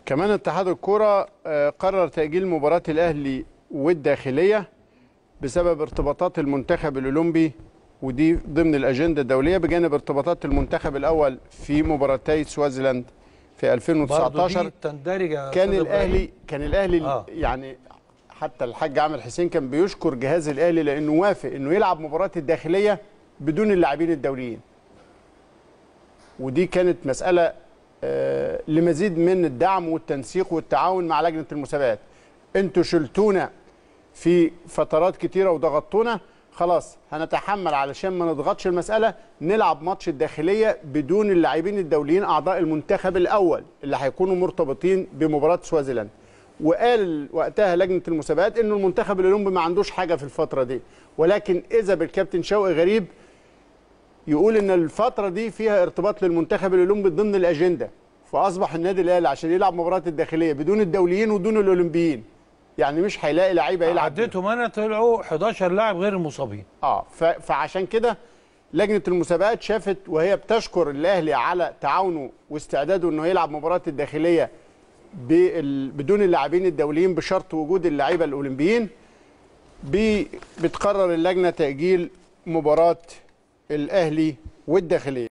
كمان اتحاد الكرة آه، قرر تأجيل مباراة الأهلي والداخلية بسبب ارتباطات المنتخب الأولمبي ودي ضمن الأجندة الدولية بجانب ارتباطات المنتخب الأول في مباراتي سوازيلاند في برضه 2019 دي تندرج يا كان أستاذ الاهلي إبراهيم. كان الاهلي آه. آه. يعني حتى الحاج عامر حسين كان بيشكر جهاز الاهلي لانه وافق انه يلعب مباراه الداخليه بدون اللاعبين الدوليين ودي كانت مساله آه لمزيد من الدعم والتنسيق والتعاون مع لجنه المسابقات انتوا شلتونا في فترات كتيره وضغطتونا خلاص هنتحمل علشان ما نضغطش المساله نلعب ماتش الداخليه بدون اللاعبين الدوليين اعضاء المنتخب الاول اللي هيكونوا مرتبطين بمباراه سوازيلاند وقال وقتها لجنه المسابقات انه المنتخب الاولمبي ما عندوش حاجه في الفتره دي ولكن اذا بالكابتن شوقي غريب يقول ان الفتره دي فيها ارتباط للمنتخب الاولمبي ضمن الاجنده فاصبح النادي الاهلي عشان يلعب مباراه الداخليه بدون الدوليين ودون الاولمبيين يعني مش هيلاقي لعيبه يلعب بيهم. عديتهم انا طلعوا 11 لاعب غير المصابين اه ف- فعشان كده لجنه المسابقات شافت وهي بتشكر الاهلي على تعاونه واستعداده انه يلعب مباراه الداخليه بال- بدون اللاعبين الدوليين بشرط وجود اللعيبه الاولمبيين بي- بتقرر اللجنه تاجيل مباراه الاهلي والداخليه